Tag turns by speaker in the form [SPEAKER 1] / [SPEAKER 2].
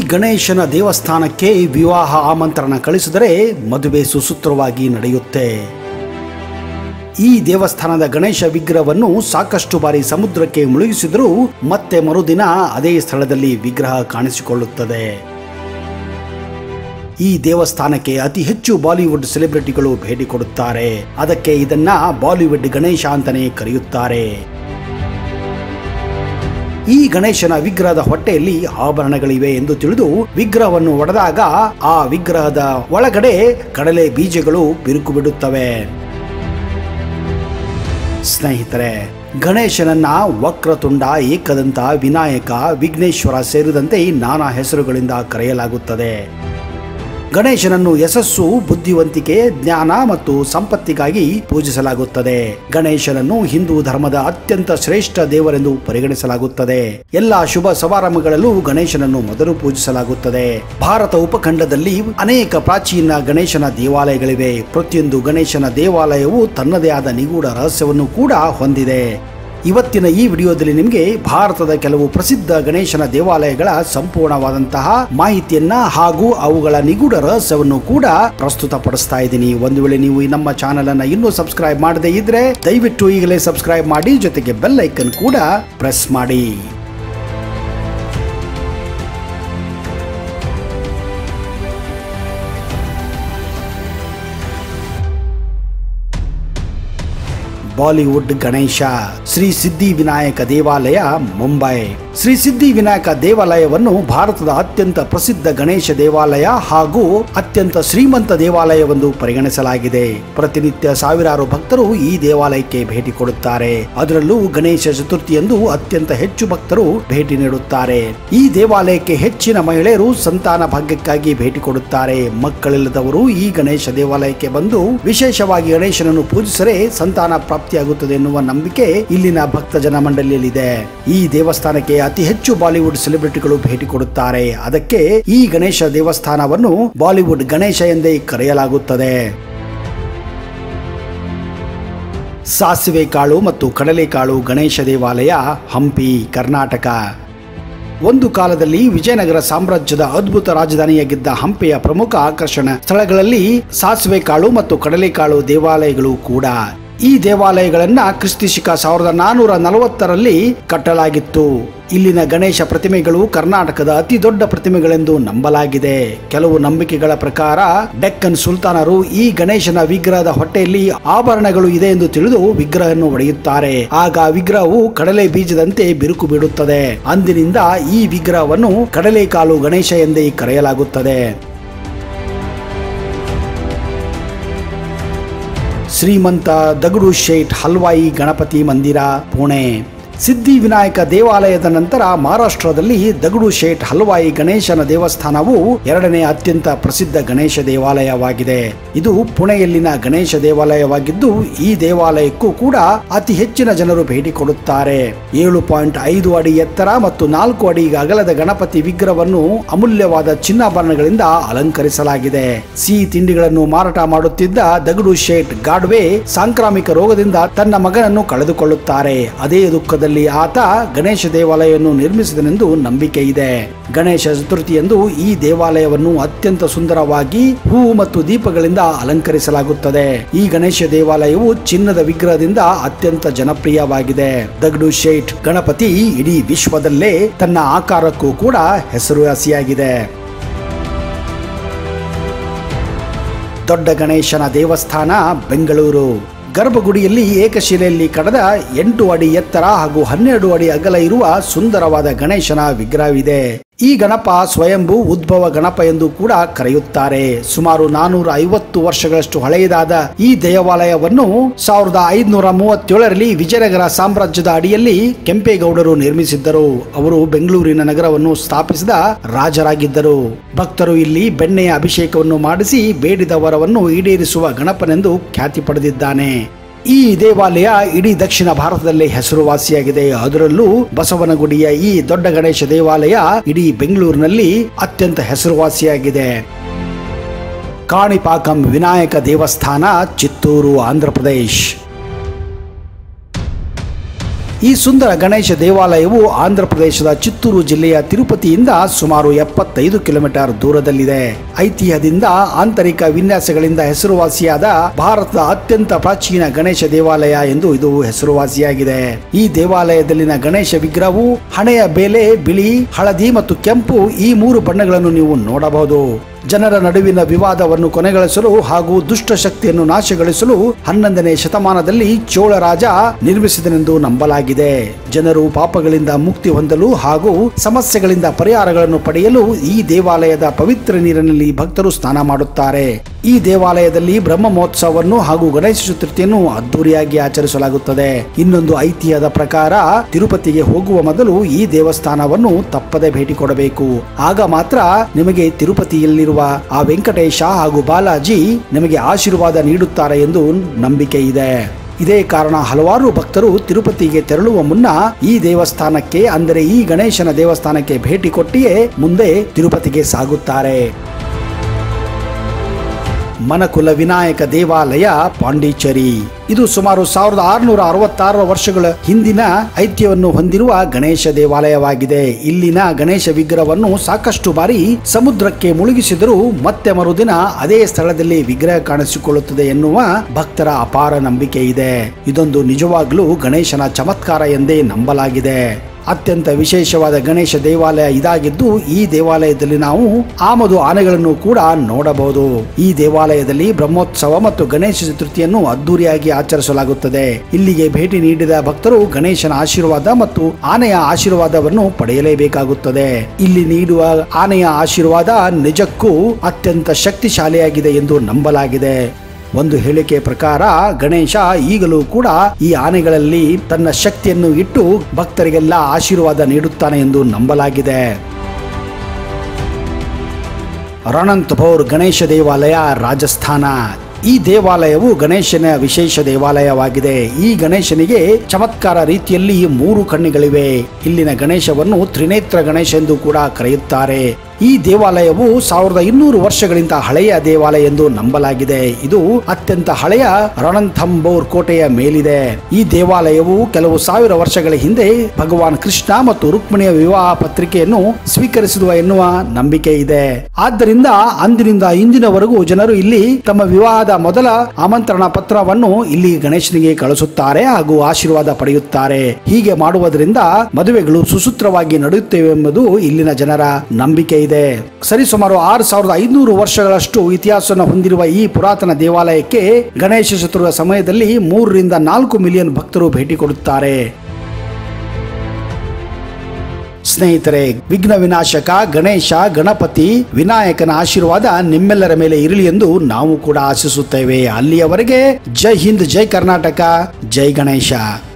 [SPEAKER 1] ಗಣೇಶನ ದೇವಸ್ಥಾನಕ್ಕೆ ವಿವಾಹ ಆಮಂತ್ರಣ ಕಳಿಸಿದರೆ ಮದುವೆ ಸುಸೂತ್ರವಾಗಿ ನಡೆಯುತ್ತೆ ಈ ದೇವಸ್ಥಾನದ ಗಣೇಶ ವಿಗ್ರಹವನ್ನು ಸಾಕಷ್ಟು ಬಾರಿ ಸಮುದ್ರಕ್ಕೆ ಮುಳುಗಿಸಿದರೂ ಮತ್ತೆ ಮರುದಿನ ಅದೇ ಸ್ಥಳದಲ್ಲಿ ವಿಗ್ರಹ ಕಾಣಿಸಿಕೊಳ್ಳುತ್ತದೆ ಈ ದೇವಸ್ಥಾನಕ್ಕೆ ಅತಿ ಹೆಚ್ಚು ಬಾಲಿವುಡ್ ಸೆಲೆಬ್ರಿಟಿಗಳು ಭೇಟಿ ಕೊಡುತ್ತಾರೆ ಅದಕ್ಕೆ ಇದನ್ನ ಬಾಲಿವುಡ್ ಗಣೇಶ ಅಂತಾನೆ ಕರೆಯುತ್ತಾರೆ ಈ ಗಣೇಶನ ವಿಗ್ರಹದ ಹೊಟ್ಟೆಯಲ್ಲಿ ಆಭರಣಗಳಿವೆ ಎಂದು ತಿಳಿದು ವಿಗ್ರಹವನ್ನು ಒಡೆದಾಗ ಆ ವಿಗ್ರಹದ ಒಳಗಡೆ ಕಡಲೆ ಬೀಜಗಳು ಬಿರುಕು ಬಿಡುತ್ತವೆ ಸ್ನೇಹಿತರೆ ಗಣೇಶನನ್ನ ವಕ್ರತುಂಡ ಏಕದಂತ ವಿನಾಯಕ ವಿಘ್ನೇಶ್ವರ ಸೇರಿದಂತೆ ನಾನಾ ಹೆಸರುಗಳಿಂದ ಕರೆಯಲಾಗುತ್ತದೆ ಗಣೇಶನನ್ನು ಯಶಸ್ಸು ಬುದ್ಧಿವಂತಿಕೆ ಜ್ಞಾನ ಮತ್ತು ಸಂಪತ್ತಿಗಾಗಿ ಪೂಜಿಸಲಾಗುತ್ತದೆ ಗಣೇಶನನ್ನು ಹಿಂದೂ ಧರ್ಮದ ಅತ್ಯಂತ ಶ್ರೇಷ್ಠ ದೇವರೆಂದು ಪರಿಗಣಿಸಲಾಗುತ್ತದೆ ಎಲ್ಲಾ ಶುಭ ಸಮಾರಂಭಗಳಲ್ಲೂ ಗಣೇಶನನ್ನು ಮೊದಲು ಪೂಜಿಸಲಾಗುತ್ತದೆ ಭಾರತ ಉಪಖಂಡದಲ್ಲಿ ಅನೇಕ ಪ್ರಾಚೀನ ಗಣೇಶನ ದೇವಾಲಯಗಳಿವೆ ಪ್ರತಿಯೊಂದು ಗಣೇಶನ ದೇವಾಲಯವು ತನ್ನದೇ ಆದ ನಿಗೂಢ ರಹಸ್ಯವನ್ನು ಕೂಡ ಹೊಂದಿದೆ ಇವತ್ತಿನ ಈ ವಿಡಿಯೋದಲ್ಲಿ ನಿಮಗೆ ಭಾರತದ ಕೆಲವು ಪ್ರಸಿದ್ಧ ಗಣೇಶನ ದೇವಾಲಯಗಳ ಸಂಪೂರ್ಣವಾದಂತಹ ಮಾಹಿತಿಯನ್ನ ಹಾಗೂ ಅವುಗಳ ನಿಗೂಢ ರಹಸ್ಯವನ್ನು ಕೂಡ ಪ್ರಸ್ತುತಪಡಿಸ್ತಾ ಇದ್ದೀನಿ ಒಂದು ವೇಳೆ ನೀವು ಈ ನಮ್ಮ ಚಾನೆಲ್ ಅನ್ನ ಇನ್ನೂ ಸಬ್ಸ್ಕ್ರೈಬ್ ಮಾಡದೇ ಇದ್ರೆ ದಯವಿಟ್ಟು ಈಗಲೇ ಸಬ್ಸ್ಕ್ರೈಬ್ ಮಾಡಿ ಜೊತೆಗೆ ಬೆಲ್ ಐಕನ್ ಕೂಡ ಪ್ರೆಸ್ ಮಾಡಿ ಬಾಲಿವುಡ್ ಗಣೇಶ ಶ್ರೀ ಸಿದ್ಧಿ ವಿನಾಯಕ ದೇವಾಲಯ ಮುಂಬೈ ಶ್ರೀ ಸಿದ್ಧಿ ವಿನಾಯಕ ದೇವಾಲಯವನ್ನು ಭಾರತದ ಅತ್ಯಂತ ಪ್ರಸಿದ್ಧ ಗಣೇಶ ದೇವಾಲಯ ಹಾಗೂ ಅತ್ಯಂತ ಶ್ರೀಮಂತ ದೇವಾಲಯವೆಂದು ಪರಿಗಣಿಸಲಾಗಿದೆ ಪ್ರತಿನಿತ್ಯ ಸಾವಿರಾರು ಭಕ್ತರು ಈ ದೇವಾಲಯಕ್ಕೆ ಭೇಟಿ ಕೊಡುತ್ತಾರೆ ಅದರಲ್ಲೂ ಗಣೇಶ ಚತುರ್ಥಿಯಂದು ಅತ್ಯಂತ ಹೆಚ್ಚು ಭಕ್ತರು ಭೇಟಿ ನೀಡುತ್ತಾರೆ ಈ ದೇವಾಲಯಕ್ಕೆ ಹೆಚ್ಚಿನ ಮಹಿಳೆಯರು ಸಂತಾನ ಭಾಗ್ಯಕ್ಕಾಗಿ ಭೇಟಿ ಕೊಡುತ್ತಾರೆ ಮಕ್ಕಳಿಲ್ಲದವರು ಈ ಗಣೇಶ ದೇವಾಲಯಕ್ಕೆ ಬಂದು ವಿಶೇಷವಾಗಿ ಗಣೇಶನನ್ನು ಪೂಜಿಸರೆ ಸಂತಾನ ಪ್ರಾಪ್ತಿಯಾಗುತ್ತದೆ ಎನ್ನುವ ನಂಬಿಕೆ ಇಲ್ಲಿನ ಭಕ್ತ ಜನ ಮಂಡಳಿಯಲ್ಲಿದೆ ಈ ದೇವಸ್ಥಾನಕ್ಕೆ ಅತಿ ಹೆಚ್ಚು ಬಾಲಿವುಡ್ ಸೆಲೆಬ್ರಿಟಿಗಳು ಭೇಟಿ ಕೊಡುತ್ತಾರೆ ಅದಕ್ಕೆ ಈ ಗಣೇಶ ದೇವಸ್ಥಾನವನ್ನು ಬಾಲಿವುಡ್ ಗಣೇಶ ಎಂದೇ ಕರೆಯಲಾಗುತ್ತದೆ ಸಾಸಿವೆ ಕಾಳು ಮತ್ತು ಕಡಲೆಕಾಳು ಗಣೇಶ ದೇವಾಲಯ ಹಂಪಿ ಕರ್ನಾಟಕ ಒಂದು ಕಾಲದಲ್ಲಿ ವಿಜಯನಗರ ಸಾಮ್ರಾಜ್ಯದ ಅದ್ಭುತ ರಾಜಧಾನಿಯಾಗಿದ್ದ ಹಂಪೆಯ ಪ್ರಮುಖ ಆಕರ್ಷಣ ಸ್ಥಳಗಳಲ್ಲಿ ಸಾಸಿವೆ ಕಾಳು ಮತ್ತು ಕಡಲೆಕಾಳು ದೇವಾಲಯಗಳು ಕೂಡ ಈ ದೇವಾಲಯಗಳನ್ನ ಕ್ರಿಸ್ತಿ ಶಿಕ ಸಾವಿರದ ನಾನೂರ ನಲವತ್ತರಲ್ಲಿ ಕಟ್ಟಲಾಗಿತ್ತು ಇಲ್ಲಿನ ಗಣೇಶ ಪ್ರತಿಮೆಗಳು ಕರ್ನಾಟಕದ ಅತಿ ದೊಡ್ಡ ಪ್ರತಿಮೆಗಳೆಂದು ನಂಬಲಾಗಿದೆ ಕೆಲವು ನಂಬಿಕೆಗಳ ಪ್ರಕಾರ ಡೆಕ್ಕನ್ ಸುಲ್ತಾನರು ಈ ಗಣೇಶನ ವಿಗ್ರಹದ ಹೊಟ್ಟೆಯಲ್ಲಿ ಆಭರಣಗಳು ಇದೆ ಎಂದು ತಿಳಿದು ವಿಗ್ರಹವನ್ನು ಒಡೆಯುತ್ತಾರೆ ಆಗ ವಿಗ್ರಹವು ಕಡಲೆ ಬೀಜದಂತೆ ಬಿರುಕು ಬಿಡುತ್ತದೆ ಅಂದಿನಿಂದ ಈ ವಿಗ್ರಹವನ್ನು ಕಡಲೆಕಾಲು ಗಣೇಶ ಎಂದೇ ಕರೆಯಲಾಗುತ್ತದೆ ಶ್ರೀಮಂತ ದಗಡು ಶೇಟ್ ಹಲ್ವಾಯಿ ಗಣಪತಿ ಮಂದಿರ ಪುಣೆ ಸಿದ್ಧಿ ವಿನಾಯಕ ದೇವಾಲಯದ ನಂತರ ಮಹಾರಾಷ್ಟ್ರದಲ್ಲಿ ದಗಡು ಶೇಟ್ ಹಲ್ವಾಯಿ ಗಣೇಶನ ದೇವಸ್ಥಾನವು ಎರಡನೇ ಅತ್ಯಂತ ಪ್ರಸಿದ್ಧ ಗಣೇಶ ದೇವಾಲಯವಾಗಿದೆ ಇದು ಪುಣೆಯಲ್ಲಿನ ಗಣೇಶ ದೇವಾಲಯವಾಗಿದ್ದು ಈ ದೇವಾಲಯಕ್ಕೂ ಕೂಡ ಅತಿ ಹೆಚ್ಚಿನ ಜನರು ಭೇಟಿ ಕೊಡುತ್ತಾರೆ ಏಳು ಪಾಯಿಂಟ್ ಐದು ಅಡಿ ಎತ್ತರ ಮತ್ತು ನಾಲ್ಕು ಅಡಿ ಅಗಲದ ಗಣಪತಿ ವಿಗ್ರಹವನ್ನು ಅಮೂಲ್ಯವಾದ ಚಿನ್ನಾಭರಣಗಳಿಂದ ಅಲಂಕರಿಸಲಾಗಿದೆ ಸಿಹಿ ತಿಂಡಿಗಳನ್ನು ಮಾರಾಟ ಮಾಡುತ್ತಿದ್ದ ದಗಡು ಶೇಟ್ ಗಾಡ್ವೆ ಸಾಂಕ್ರಾಮಿಕ ರೋಗದಿಂದ ತನ್ನ ಮಗನನ್ನು ಕಳೆದುಕೊಳ್ಳುತ್ತಾರೆ ಅದೇ ದುಃಖದಲ್ಲಿ ಆತ ಗಣೇಶ ದೇವಾಲಯವನ್ನು ನಿರ್ಮಿಸಿದನೆಂದು ನಂಬಿಕೆ ಇದೆ ಗಣೇಶ ಚತುರ್ಥಿಯಂದು ಈ ದೇವಾಲಯವನ್ನು ಅತ್ಯಂತ ಸುಂದರವಾಗಿ ಹೂ ಮತ್ತು ದೀಪಗಳಿಂದ ಅಲಂಕರಿಸಲಾಗುತ್ತದೆ ಈ ಗಣೇಶ ದೇವಾಲಯವು ಚಿನ್ನದ ವಿಗ್ರಹದಿಂದ ಅತ್ಯಂತ ಜನಪ್ರಿಯವಾಗಿದೆ ದಗಡು ಶೇಟ್ ಗಣಪತಿ ಇಡೀ ವಿಶ್ವದಲ್ಲೇ ತನ್ನ ಆಕಾರಕ್ಕೂ ಕೂಡ ಹೆಸರುವಾಸಿಯಾಗಿದೆ ದೊಡ್ಡ ಗಣೇಶನ ದೇವಸ್ಥಾನ ಬೆಂಗಳೂರು ಗರ್ಭಗುಡಿಯಲ್ಲಿ ಏಕಶಿಲೆಯಲ್ಲಿ ಕಡದ ಎಂಟು ಅಡಿ ಎತ್ತರ ಹಾಗೂ ಹನ್ನೆರಡು ಅಡಿ ಅಗಲ ಇರುವ ಸುಂದರವಾದ ಗಣೇಶನ ವಿಗ್ರಹವಿದೆ ಈ ಗಣಪ ಸ್ವಯಂಭೂ ಉದ್ಭವ ಗಣಪ ಎಂದು ಕೂಡ ಕರೆಯುತ್ತಾರೆ ಸುಮಾರು ನಾನೂರ ಐವತ್ತು ವರ್ಷಗಳಷ್ಟು ಹಳೆಯದಾದ ಈ ದೇವಾಲಯವನ್ನು ಸಾವಿರದ ಐದುನೂರ ಮೂವತ್ತೇಳರಲ್ಲಿ ವಿಜಯನಗರ ಸಾಮ್ರಾಜ್ಯದ ಅಡಿಯಲ್ಲಿ ಕೆಂಪೇಗೌಡರು ನಿರ್ಮಿಸಿದ್ದರು ಅವರು ಬೆಂಗಳೂರಿನ ನಗರವನ್ನು ಸ್ಥಾಪಿಸಿದ ರಾಜರಾಗಿದ್ದರು ಭಕ್ತರು ಇಲ್ಲಿ ಬೆಣ್ಣೆಯ ಅಭಿಷೇಕವನ್ನು ಮಾಡಿಸಿ ಬೇಡಿದ ವರವನ್ನು ಈಡೇರಿಸುವ ಗಣಪನೆಂದು ಖ್ಯಾತಿ ಪಡೆದಿದ್ದಾನೆ ಈ ದೇವಾಲಯ ಇಡೀ ದಕ್ಷಿಣ ಭಾರತದಲ್ಲಿ ಹೆಸರುವಾಸಿಯಾಗಿದೆ ಅದರಲ್ಲೂ ಬಸವನಗುಡಿಯ ಈ ದೊಡ್ಡ ಗಣೇಶ ದೇವಾಲಯ ಇಡೀ ಬೆಂಗಳೂರಿನಲ್ಲಿ ಅತ್ಯಂತ ಹೆಸರುವಾಸಿಯಾಗಿದೆ ಕಾಣಿಪಾಕಂ ವಿನಾಯಕ ದೇವಸ್ಥಾನ ಚಿತ್ತೂರು ಆಂಧ್ರಪ್ರದೇಶ್ ಈ ಸುಂದರ ಗಣೇಶ ದೇವಾಲಯವು ಆಂಧ್ರ ಪ್ರದೇಶದ ಚಿತ್ತೂರು ಜಿಲ್ಲೆಯ ತಿರುಪತಿಯಿಂದ ಸುಮಾರು ಎಪ್ಪತ್ತೈದು ಕಿಲೋಮೀಟರ್ ದೂರದಲ್ಲಿದೆ ಐತಿಹ್ಯದಿಂದ ಆಂತರಿಕ ವಿನ್ಯಾಸಗಳಿಂದ ಹೆಸರುವಾಸಿಯಾದ ಭಾರತದ ಅತ್ಯಂತ ಪ್ರಾಚೀನ ಗಣೇಶ ದೇವಾಲಯ ಎಂದು ಇದು ಹೆಸರುವಾಸಿಯಾಗಿದೆ ಈ ದೇವಾಲಯದಲ್ಲಿನ ಗಣೇಶ ವಿಗ್ರಹವು ಹಣೆಯ ಬೇಲೆ ಬಿಳಿ ಹಳದಿ ಮತ್ತು ಕೆಂಪು ಈ ಮೂರು ಬಣ್ಣಗಳನ್ನು ನೀವು ನೋಡಬಹುದು ಜನರ ನಡುವಿನ ವಿವಾದವನ್ನು ಕೊನೆಗಳಿಸಲು ಹಾಗೂ ದುಷ್ಟ ಶಕ್ತಿಯನ್ನು ನಾಶಗೊಳಿಸಲು ಹನ್ನೊಂದನೇ ಶತಮಾನದಲ್ಲಿ ಚೋಳ ರಾಜ ನಿರ್ಮಿಸಿದನೆಂದು ನಂಬಲಾಗಿದೆ ಜನರು ಪಾಪಗಳಿಂದ ಮುಕ್ತಿ ಹೊಂದಲು ಹಾಗೂ ಸಮಸ್ಯೆಗಳಿಂದ ಪರಿಹಾರಗಳನ್ನು ಪಡೆಯಲು ಈ ದೇವಾಲಯದ ಪವಿತ್ರ ನೀರಿನಲ್ಲಿ ಭಕ್ತರು ಸ್ನಾನ ಮಾಡುತ್ತಾರೆ ಈ ದೇವಾಲಯದಲ್ಲಿ ಬ್ರಹ್ಮ ಮಹೋತ್ಸವವನ್ನು ಹಾಗೂ ಗಣೇಶ ಚತುರ್ಥಿಯನ್ನು ಅದ್ದೂರಿಯಾಗಿ ಆಚರಿಸಲಾಗುತ್ತದೆ ಇನ್ನೊಂದು ಐತಿಹ್ಯದ ಪ್ರಕಾರ ತಿರುಪತಿಗೆ ಹೋಗುವ ಮೊದಲು ಈ ದೇವಸ್ಥಾನವನ್ನು ತಪ್ಪದೆ ಭೇಟಿ ಕೊಡಬೇಕು ಆಗ ಮಾತ್ರ ನಿಮಗೆ ತಿರುಪತಿಯಲ್ಲಿರುವ ಆ ವೆಂಕಟೇಶ ಹಾಗೂ ಬಾಲಾಜಿ ನಿಮಗೆ ಆಶೀರ್ವಾದ ನೀಡುತ್ತಾರೆ ಎಂದು ನಂಬಿಕೆ ಇದೆ ಇದೇ ಕಾರಣ ಹಲವಾರು ಭಕ್ತರು ತಿರುಪತಿಗೆ ತೆರಳುವ ಮುನ್ನ ಈ ದೇವಸ್ಥಾನಕ್ಕೆ ಅಂದರೆ ಈ ಗಣೇಶನ ದೇವಸ್ಥಾನಕ್ಕೆ ಭೇಟಿ ಕೊಟ್ಟಿಯೇ ಮುಂದೆ ತಿರುಪತಿಗೆ ಸಾಗುತ್ತಾರೆ ಮನಕುಲ ವಿನಾಯಕ ದೇವಾಲಯ ಪಾಂಡಿಚೇರಿ ಇದು ಸುಮಾರು ಸಾವಿರದ ಆರುನೂರ ಅರವತ್ತಾರರ ವರ್ಷಗಳ ಹಿಂದಿನ ಐತಿಹ್ಯವನ್ನು ಹೊಂದಿರುವ ಗಣೇಶ ದೇವಾಲಯವಾಗಿದೆ ಇಲ್ಲಿನ ಗಣೇಶ ವಿಗ್ರಹವನ್ನು ಸಾಕಷ್ಟು ಬಾರಿ ಸಮುದ್ರಕ್ಕೆ ಮುಳುಗಿಸಿದರೂ ಮತ್ತೆ ಮರುದಿನ ಅದೇ ಸ್ಥಳದಲ್ಲಿ ವಿಗ್ರಹ ಕಾಣಿಸಿಕೊಳ್ಳುತ್ತದೆ ಎನ್ನುವ ಭಕ್ತರ ಅಪಾರ ನಂಬಿಕೆ ಇದೆ ಇದೊಂದು ನಿಜವಾಗ್ಲೂ ಗಣೇಶನ ಚಮತ್ಕಾರ ಎಂದೇ ನಂಬಲಾಗಿದೆ ಅತ್ಯಂತ ವಿಶೇಷವಾದ ಗಣೇಶ ದೇವಾಲಯ ಇದಾಗಿದ್ದು ಈ ದೇವಾಲಯದಲ್ಲಿ ನಾವು ಆಮದು ಆನೆಗಳನ್ನು ಕೂಡ ನೋಡಬಹುದು ಈ ದೇವಾಲಯದಲ್ಲಿ ಬ್ರಹ್ಮೋತ್ಸವ ಮತ್ತು ಗಣೇಶ ಚತುರ್ಥಿಯನ್ನು ಅದ್ದೂರಿಯಾಗಿ ಆಚರಿಸಲಾಗುತ್ತದೆ ಇಲ್ಲಿಗೆ ಭೇಟಿ ನೀಡಿದ ಭಕ್ತರು ಗಣೇಶನ ಆಶೀರ್ವಾದ ಮತ್ತು ಆನೆಯ ಆಶೀರ್ವಾದವನ್ನು ಪಡೆಯಲೇಬೇಕಾಗುತ್ತದೆ ಇಲ್ಲಿ ನೀಡುವ ಆನೆಯ ಆಶೀರ್ವಾದ ನಿಜಕ್ಕೂ ಅತ್ಯಂತ ಶಕ್ತಿಶಾಲಿಯಾಗಿದೆ ಎಂದು ನಂಬಲಾಗಿದೆ ಒಂದು ಹೇಳಿಕೆ ಪ್ರಕಾರ ಗಣೇಶ ಈಗಲೂ ಕೂಡ ಈ ಆನೆಗಳಲ್ಲಿ ತನ್ನ ಶಕ್ತಿಯನ್ನು ಇಟ್ಟು ಭಕ್ತರಿಗೆಲ್ಲ ಆಶೀರ್ವಾದ ನೀಡುತ್ತಾನೆ ಎಂದು ನಂಬಲಾಗಿದೆ ರಣಂತಭೌರ್ ಗಣೇಶ ದೇವಾಲಯ ರಾಜಸ್ಥಾನ ಈ ದೇವಾಲಯವು ಗಣೇಶನ ವಿಶೇಷ ದೇವಾಲಯವಾಗಿದೆ ಈ ಗಣೇಶನಿಗೆ ಚಮತ್ಕಾರ ರೀತಿಯಲ್ಲಿ ಮೂರು ಕಣ್ಣುಗಳಿವೆ ಇಲ್ಲಿನ ಗಣೇಶವನ್ನು ತ್ರಿನೇತ್ರ ಗಣೇಶ ಎಂದು ಕೂಡ ಕರೆಯುತ್ತಾರೆ ಈ ದೇವಾಲಯವು ಸಾವಿರದ ಇನ್ನೂರು ವರ್ಷಗಳಿಂದ ಹಳೆಯ ದೇವಾಲಯ ಎಂದು ನಂಬಲಾಗಿದೆ ಇದು ಅತ್ಯಂತ ಹಳೆಯ ರಣಂಥಂಬೋರ್ ಕೋಟೆಯ ಮೇಲಿದೆ ಈ ದೇವಾಲಯವು ಕೆಲವು ಸಾವಿರ ವರ್ಷಗಳ ಹಿಂದೆ ಭಗವಾನ್ ಕೃಷ್ಣ ಮತ್ತು ರುಕ್ಮಿಣಿಯ ವಿವಾಹ ಪತ್ರಿಕೆಯನ್ನು ಸ್ವೀಕರಿಸಿರುವ ಎನ್ನುವ ನಂಬಿಕೆ ಇದೆ ಆದ್ದರಿಂದ ಅಂದಿನಿಂದ ಇಂದಿನವರೆಗೂ ಜನರು ಇಲ್ಲಿ ತಮ್ಮ ವಿವಾಹದ ಮೊದಲ ಆಮಂತ್ರಣ ಪತ್ರವನ್ನು ಇಲ್ಲಿ ಗಣೇಶನಿಗೆ ಕಳಿಸುತ್ತಾರೆ ಹಾಗೂ ಆಶೀರ್ವಾದ ಪಡೆಯುತ್ತಾರೆ ಹೀಗೆ ಮಾಡುವುದರಿಂದ ಮದುವೆಗಳು ಸುಸೂತ್ರವಾಗಿ ನಡೆಯುತ್ತವೆ ಎಂಬುದು ಇಲ್ಲಿನ ಜನರ ನಂಬಿಕೆ ಇದೆ ಸರಿಸುಮಾರು ಆರು ಸಾವಿರದ ಐನೂರು ವರ್ಷಗಳಷ್ಟು ಇತಿಹಾಸವನ್ನು ಹೊಂದಿರುವ ಈ ಪುರಾತನ ದೇವಾಲಯಕ್ಕೆ ಗಣೇಶ ಚತುರ್ಥ ಸಮಯದಲ್ಲಿ ಮೂರರಿಂದ ನಾಲ್ಕು ಮಿಲಿಯನ್ ಭಕ್ತರು ಭೇಟಿ ಕೊಡುತ್ತಾರೆ ಸ್ನೇಹಿತರೆ ವಿಘ್ನ ವಿನಾಶಕ ಗಣೇಶ ಗಣಪತಿ ವಿನಾಯಕನ ಆಶೀರ್ವಾದ ನಿಮ್ಮೆಲ್ಲರ ಮೇಲೆ ಇರಲಿ ಎಂದು ನಾವು ಕೂಡ ಆಶಿಸುತ್ತೇವೆ ಅಲ್ಲಿಯವರೆಗೆ ಜೈ ಹಿಂದ್ ಜೈ ಕರ್ನಾಟಕ ಜೈ ಗಣೇಶ